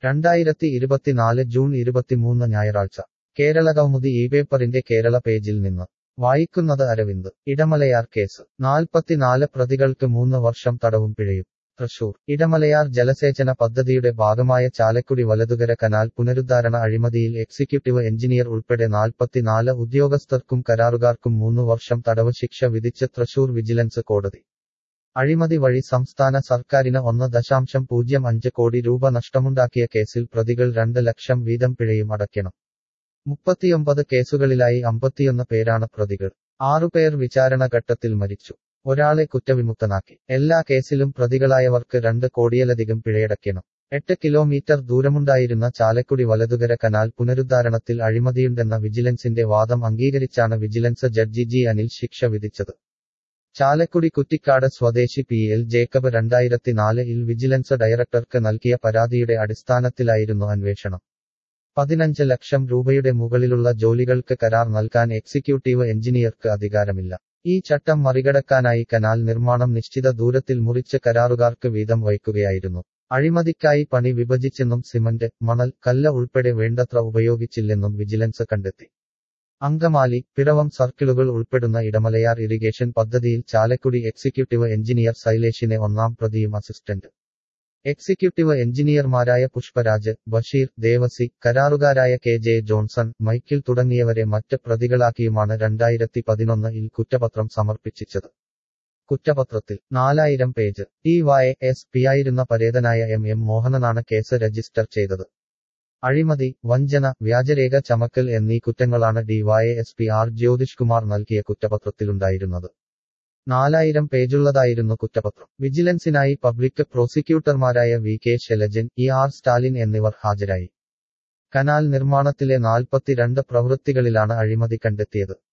രണ്ടായിരത്തി ഇരുപത്തിനാല് ജൂൺ ഇരുപത്തിമൂന്ന് ഞായറാഴ്ച കേരള കൗമുദി ഈ പേപ്പറിന്റെ കേരള പേജിൽ നിന്ന് വായിക്കുന്നത് അരവിന്ദ് ഇടമലയാർ കേസ് നാൽപ്പത്തിനാല് പ്രതികൾക്ക് മൂന്ന് വർഷം തടവും പിഴയും തൃശൂർ ഇടമലയാർ ജലസേചന പദ്ധതിയുടെ ഭാഗമായ ചാലക്കുടി വലതുകര കനാൽ പുനരുദ്ധാരണ അഴിമതിയിൽ എക്സിക്യൂട്ടീവ് എഞ്ചിനീയർ ഉൾപ്പെടെ നാൽപ്പത്തിനാല് ഉദ്യോഗസ്ഥർക്കും കരാറുകാർക്കും മൂന്ന് വർഷം തടവ് ശിക്ഷ വിധിച്ച് തൃശൂർ വിജിലൻസ് കോടതി അഴിമതി വഴി സംസ്ഥാന സർക്കാരിന് ഒന്ന് ദശാംശം പൂജ്യം അഞ്ച് കോടി രൂപ നഷ്ടമുണ്ടാക്കിയ കേസിൽ പ്രതികൾ രണ്ട് ലക്ഷം വീതം പിഴയും അടയ്ക്കണം മുപ്പത്തിയൊമ്പത് കേസുകളിലായി അമ്പത്തിയൊന്ന് പേരാണ് പ്രതികൾ ആറുപേർ വിചാരണ ഘട്ടത്തിൽ മരിച്ചു ഒരാളെ കുറ്റവിമുക്തനാക്കി എല്ലാ കേസിലും പ്രതികളായവർക്ക് രണ്ട് കോടിയിലധികം പിഴയടയ്ക്കണം എട്ട് കിലോമീറ്റർ ദൂരമുണ്ടായിരുന്ന ചാലക്കുടി വലതുകര കനാൽ പുനരുദ്ധാരണത്തിൽ അഴിമതിയുണ്ടെന്ന വിജിലൻസിന്റെ വാദം അംഗീകരിച്ചാണ് വിജിലൻസ് ജഡ്ജി ജി അനിൽ ശിക്ഷ വിധിച്ചത് ചാലക്കുടി കുറ്റിക്കാട് സ്വദേശി പി എൽ ജേക്കബ് രണ്ടായിരത്തിനാലിൽ വിജിലൻസ് ഡയറക്ടർക്ക് നൽകിയ പരാതിയുടെ അടിസ്ഥാനത്തിലായിരുന്നു അന്വേഷണം പതിനഞ്ച് ലക്ഷം രൂപയുടെ മുകളിലുള്ള ജോലികൾക്ക് കരാർ നൽകാൻ എക്സിക്യൂട്ടീവ് എഞ്ചിനീയർക്ക് അധികാരമില്ല ഈ ചട്ടം മറികടക്കാനായി കനാൽ നിർമ്മാണം നിശ്ചിത ദൂരത്തിൽ മുറിച്ച് കരാറുകാർക്ക് വീതം വയ്ക്കുകയായിരുന്നു അഴിമതിക്കായി പണി വിഭജിച്ചെന്നും സിമന്റ് മണൽ കല്ല് ഉൾപ്പെടെ വേണ്ടത്ര ഉപയോഗിച്ചില്ലെന്നും വിജിലൻസ് കണ്ടെത്തി അങ്കമാലി പിറവം സർക്കിളുകൾ ഉൾപ്പെടുന്ന ഇടമലയാർ ഇറിഗേഷൻ പദ്ധതിയിൽ ചാലക്കുടി എക്സിക്യൂട്ടീവ് എഞ്ചിനീയർ സൈലേഷിനെ ഒന്നാം പ്രതിയും അസിസ്റ്റന്റ് എക്സിക്യൂട്ടീവ് എഞ്ചിനീയർമാരായ പുഷ്പരാജ് ബഷീർ ദേവസി കരാറുകാരായ കെ ജെ ജോൺസൺ മൈക്കിൾ തുടങ്ങിയവരെ മറ്റ് പ്രതികളാക്കിയുമാണ് രണ്ടായിരത്തി പതിനൊന്നിൽ കുറ്റപത്രം സമർപ്പിച്ചത് കുറ്റപത്രത്തിൽ നാലായിരം പേജ് ടി വൈ എസ് പിയായിരുന്ന പരേതനായ എം എം മോഹനനാണ് കേസ് രജിസ്റ്റർ ചെയ്തത് അഴിമതി വഞ്ചന വ്യാജരേഖ ചമക്കൽ എന്നീ കുറ്റങ്ങളാണ് ഡിവൈഎസ്പി ആർ ജ്യോതിഷ് കുമാർ നൽകിയ കുറ്റപത്രത്തിലുണ്ടായിരുന്നത് നാലായിരം പേജുള്ളതായിരുന്നു കുറ്റപത്രം വിജിലൻസിനായി പബ്ലിക് പ്രോസിക്യൂട്ടർമാരായ V K Shailajan E R Stalin എന്നിവർ ഹാജരായി കനാൽ നിർമ്മാണത്തിലെ നാൽപ്പത്തിരണ്ട് പ്രവൃത്തികളിലാണ് അഴിമതി കണ്ടെത്തിയത്